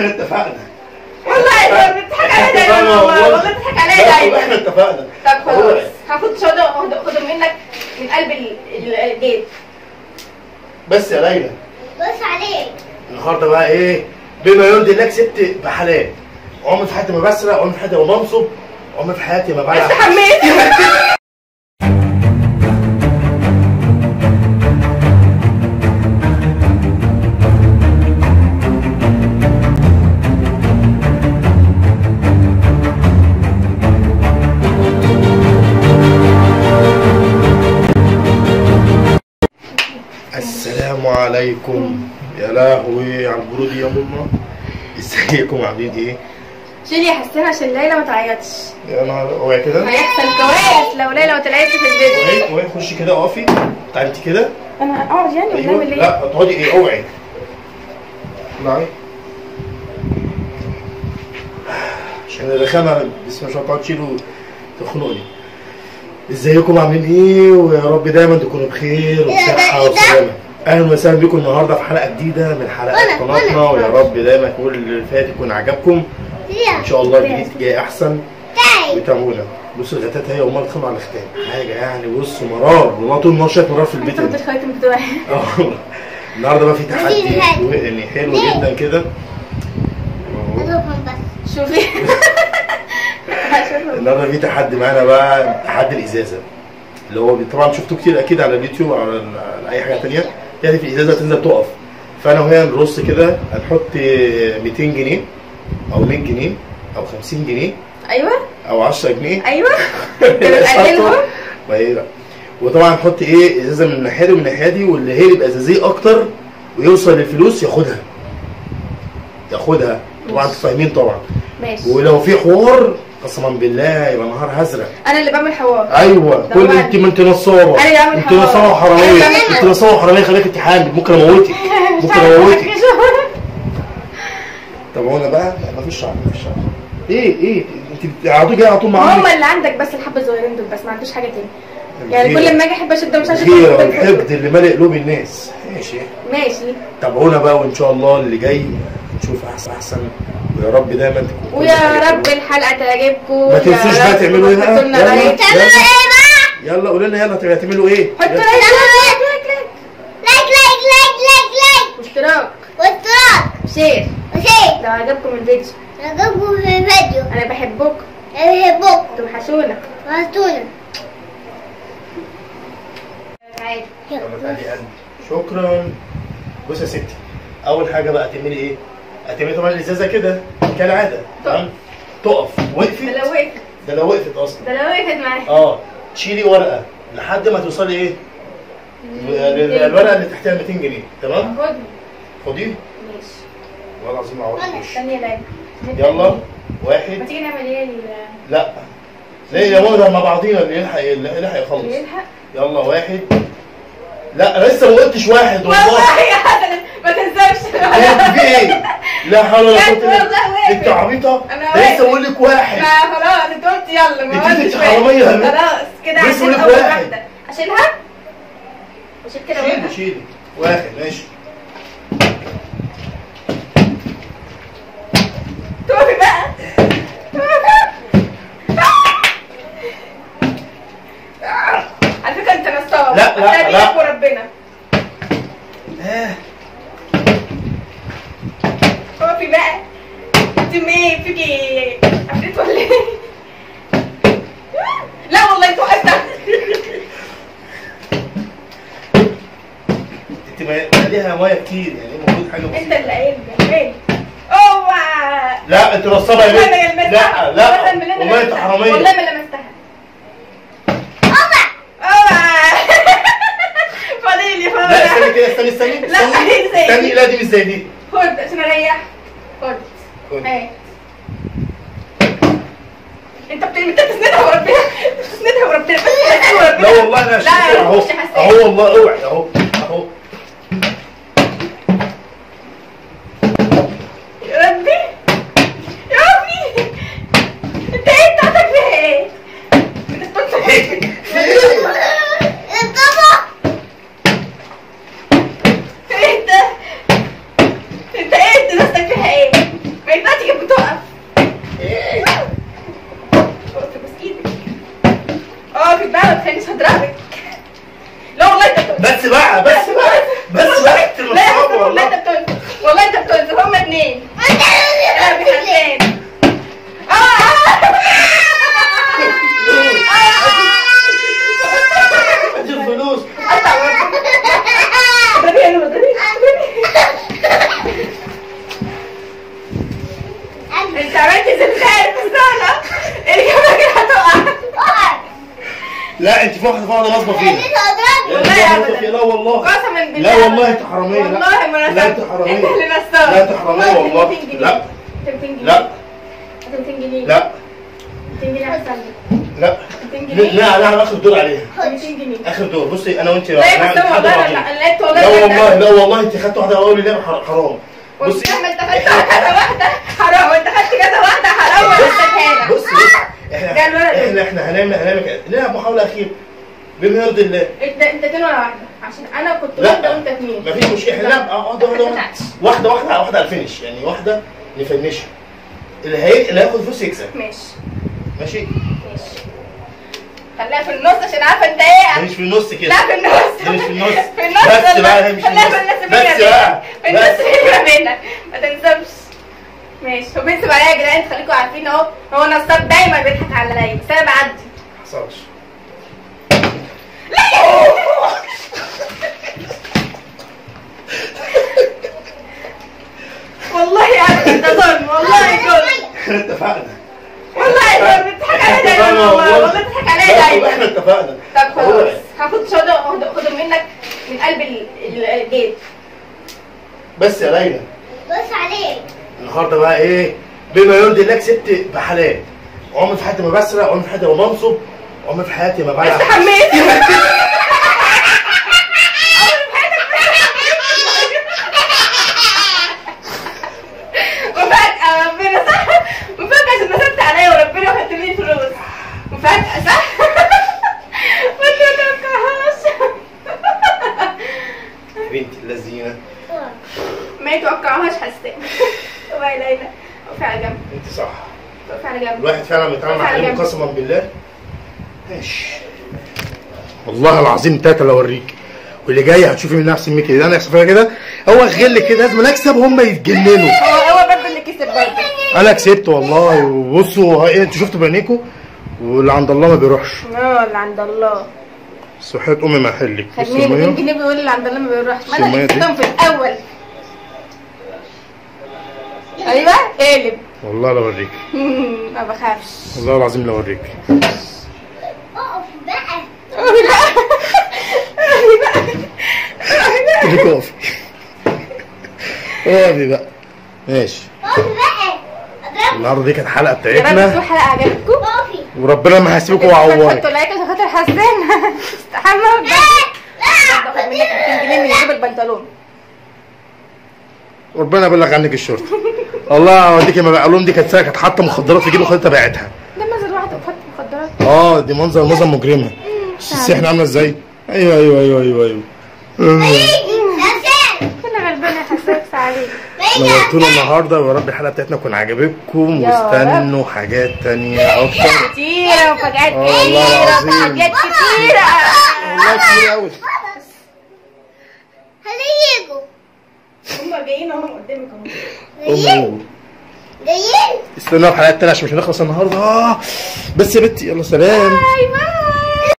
احنا اتفقنا والله بتضحك عليا دايما والله والله بتضحك عليا لا، دايما احنا اتفقنا طب خلاص هاخد شهادة واخده منك من قلب ال- ال- الجيب بس يا ليلى بص عليك النهارده بقى ايه بما يرضي الله كسبت بحلال عمري في حياتي ما بسرق عمري في حياتي ما بنصب عمري في حياتي ما بلعب استحميت السلام عليكم يا لهوي على البرود يا ماما ازيكم عاملين ايه؟ شيلي يا حسين عشان ليلى ما تعيطش يا نهار اوعي كده هيحصل كوارث لو ليلى ما طلعتش في الفيديو اوعي اوعي خشي كده اقفي تعالي انت كده انا اقعد يعني ولا ايوه اعمل ايه؟ لا تقعدي ايه اوعي طلعي عشان الرخامه بسم الله ما شاء الله تقعدوا تشيلوا تخنقني ازيكم عاملين ايه ويا رب دايما تكونوا بخير وصحه إيه ده؟ وسلامه اهلا وسهلا بكم النهارده في حلقه جديده من حلقات وأنا- قناتنا وأنا. ويا رب دايما كل اللي فات يكون عجبكم يا ان شاء الله الجديد جاي احسن تاي وتابعونا بصوا الغتات هي وما تخلوا على الختام حاجه يعني بصوا مرار والله طول النهار شايف مرار في البيت انت هنا. كنت خايف بتوعي اه النهارده بقى في تحدي ليه هاد؟ و- يعني حلو ليه؟ جدا كده اضربهم بس شوفي النهارده في تحدي معانا بقى تحدي الازازه اللي هو طبعا شفتوه كتير اكيد على اليوتيوب او على على اي حاجه تانية يعني في الازازه تنزل تقف فانا وهي نرص كده هنحط 200 جنيه او 100 جنيه او 50 جنيه ايوه او 10 جنيه ايوه بتقللهم وهي لا وطبعا نحط ايه ازازه من الناحيه دي ومن الناحيه دي واللي هي يبقى ازازيه اكتر ويوصل للفلوس ياخدها ياخدها طبعا انتوا فاهمين طبعا ماشي ولو في حوار قسما بالله يبقى نهار هزرق انا اللي بعمل حوار ايوه ده كل هو انت ما انت نصابه أنا اللي بعمل انت حوار. نصابه أنا وحراميه اللي بعمل انت حوار. نصابه وحراميه خليك انت حامل ممكن اموتك مش ممكن عارفة اموتك أركز. طب هو انا بقى لا مفيش شعر مفيش شعر ايه ايه انت على طول جاي على طول معايا هما اللي عندك بس الحبه الصغيرين دول بس ما عندوش حاجه تاني يعني كل ما اجي احب اشد مش عارفه الغيره والحقد اللي مالئ قلوب الناس ماشي ماشي تابعونا بقى وان شاء الله اللي جاي نشوف احسن احسن ويا رب دايما تكون كل ويا حاجة رب حلوة. الحلقه تعجبكم ما تنسوش بقى تعملوا ايه بقى حطوا لنا يلا لايك تعملوا يلا ايه بقى؟ يلا قولوا لنا يلا هتعملوا ايه حطوا يلا. لايك لايك لايك لايك لايك لايك لايك لايك لايك واشتراك واشتراك شير وشير لو عجبكم الفيديو نجيبكم في الفيديو انا بحبكم بيحبوكم توحشونا وهاتونا تعالي يلا تعالي قلبي شكرا بص يا ستي اول حاجه بقى هتعملي ايه هتعملي طبعا الازازه كده كالعاده تمام تقف وقفت ده لو وقفت ده لو وقفت اصلا ده لو وقفت معايا اه تشيلي ورقه لحد ما توصلي ايه الورقه اللي تحتها 200 جنيه تمام خد خديه ماشي والله العظيم وأنا. معوض ثانيه لايك يلا ما واحد تيجي نعمل ايه ال- لا ليه يا ماما ده مع بعضينا اللي يلحق اللي يلحق يخلص اللي يلحق يلا واحد لا انا لسه ما قلتش واحد والله والله يا حسن ما تنساش انت في ايه؟ لا حول ولا بجد قوه الا والله بالله واقف. انت عبيطه أنا ده لسه واقف. بقول لك واحد ما خلاص انت قلت يلا ما انت قلتش انت حرامية يا بنت. خلاص كده بس عشان قولك اول واحد. واحده اشيلها اشيل كده شيلي واحدة. شيلي واحد ماشي توفي بقى على فكره انت نصاب لا، لا، أنا لا. بيك وربنا آه. توفي بقى انت ايه فيكي عفريت ولا ايه لا والله انت وقفت انت ما عليها ميه كتير يعني المفروض حاجه انت بسيطه اللي قايل ده ايه اوعى لا انت نصابه يا والله ما بنت لمستها لا والله ما لا لمستها. والله انت حراميه والله ما لمستها اوعى اوعى فاضي لي لا استني فاضي كده استني استني لا، استني خليك زي استني دي. لا دي مش زي دي خد عشان اريح خد خد. اهي انت بت- انت بتسندها وربنا بتسندها وربنا بس بتسندها وربنا لا والله انا لا شايف اهو مش حسيت اهو والله اوعي اهو اهو يا ربي يا ربي انت ايه بتاعتك فيها ايه؟ انتبه انت انت ايه انت نفسك فيها ايه؟ اسكت بقى ما تخلينيش هضربك لا والله انت بتقول بس بقى بس بقى بس بقى انت لا يا نصاب حسن والله والله انت بتقول والله انت بتقول هما اتنين انت لا بحسان اه ادي الفلوس اضربي يا نور اضربي انت عملتي زي بتاع الفستانة الجبل كده هتقع لا انت في واحده في واحده نصبه فينا والله لا أبداً. لا والله قسما بالله لا والله انت حراميه لا والله ما لا انت نصبت حراميه انت اللي نصاب لا انت حراميه والله 200 جنيه. لا 200 جنيه لا 200 جنيه لا 200 جنيه احسن لي لا 200 لا جنيه لا انا اخر دور عليها 200 جنيه اخر دور بصي انا وانت لا يا هنعمل حسام حد والله بعضين. انا لقيت والله لا بجد. والله لا والله انت خدت واحده اول لعبه حر- حرام بصي بصي لما انت خدت كذا واحده حرام وانت خدت كذا واحده حرام وانا خدتها بصي بصي احنا ده الولد. احنا احنا هنعمل هنعمل كده لا محاوله اخيره بما يرضي الله انت انت اتنين ولا واحده عشان انا كنت لا. واحده وانت اتنين مفيش مشكله احنا لا واحده واحده واحده واحده واحده واحده على الفينش يعني واحده نفنشها اللي هي اللي هياخد فلوس يكسب ماشي ماشي ماشي خليها في النص عشان عارفه انت ايه مش في النص كده لا في النص دي مش في النص في النص بس والله. بقى هي مش في خليها النص في النص بس بينا بقى في النص بس بينا بينا ما تنسبش ماشي هو بينسب عليا يا جدعان خليكم عارفين اهو هو نصاب دايما بيضحك عليا بس انا بعدي حصلش والله يعني ده ظلم والله ظلم احنا اتفقنا والله ظلم بتضحك عليا دايما والله والله بتضحك عليا لا، دايما احنا اتفقنا طب خلاص هاخد شهادة خدهم منك من قلب ال- ال- الجيب بس يا ليلى بص عليك النهارده بقى ايه بما يرضي الله كسبت بحلال عمري في حياتي ما بسرق عمري في حياتي ما بنصب عمري في حياتي ما بلعب استحميت وفجأة ربنا صح وفجأة عشان نصبت عليا وربنا وخدت مني فلوس وفجأة صح ما تتوقعهاش بنت اللذينه ما يتوقعهاش حسام وبقى ليلى وقفي على جنب انت صح وقفي على جنب الواحد فعلا بيتعامل مع على حليم جنب. قسما بالله ماشي والله العظيم تلاته لو اوريك واللي جاي هتشوفي منها احسن مني كده انا يحصل فيا كده هو غل كده لازم اكسب هم يتجننوا هو هو برضه اللي كسب برضه انا كسبت والله وبصوا ايه انتوا شفتوا بعينيكم واللي عند الله ما بيروحش اه اللي عند الله صحيت امي ما حلك بصوا خليني 200 الميه جنيه بيقول اللي عند الله ما بيروحش ما السمية انا دي؟ كسبتهم في الاول ايوه قالب والله لا اوريك ما بخافش والله العظيم لا اوريك اقف بقى خليك اقفي اقفي بقى ماشي اقف بقى اضرب النهارده دي كانت الحلقه يا رب تكون بتاعتنا حلقه عجبتكم اقفي وربنا ما هيسيبكم ويعورك حطوا لايك عشان خاطر حسان استحمى بجد باخد منك 200 جنيه من جيب البنطلون ربنا يبلغ عنك الشرطه الله اوديك ما بقى لهم دي كانت ساعه كانت حاطه مخدرات في جيبه خدتها باعتها ده منظر واحده بتحط مخدرات اه دي منظر منظر مجرمه بس احنا عامله ازاي ايوه ايوه ايوه ايوه ايوه عشان انا غلبانه حساس عليك نورتونا النهارده ويا رب الحلقه بتاعتنا تكون عجبتكم يا واستنوا حاجات تانية اكتر كتيره وفجات آه والله كتيره العظيم. وحاجات كتيره والله كتير قوي هنيجوا هم جايين اهم قدامك اهو جايين جايين استنوا الحلقات التانية عشان مش هنخلص النهارده آه. بس يا بنتي يلا سلام باي باي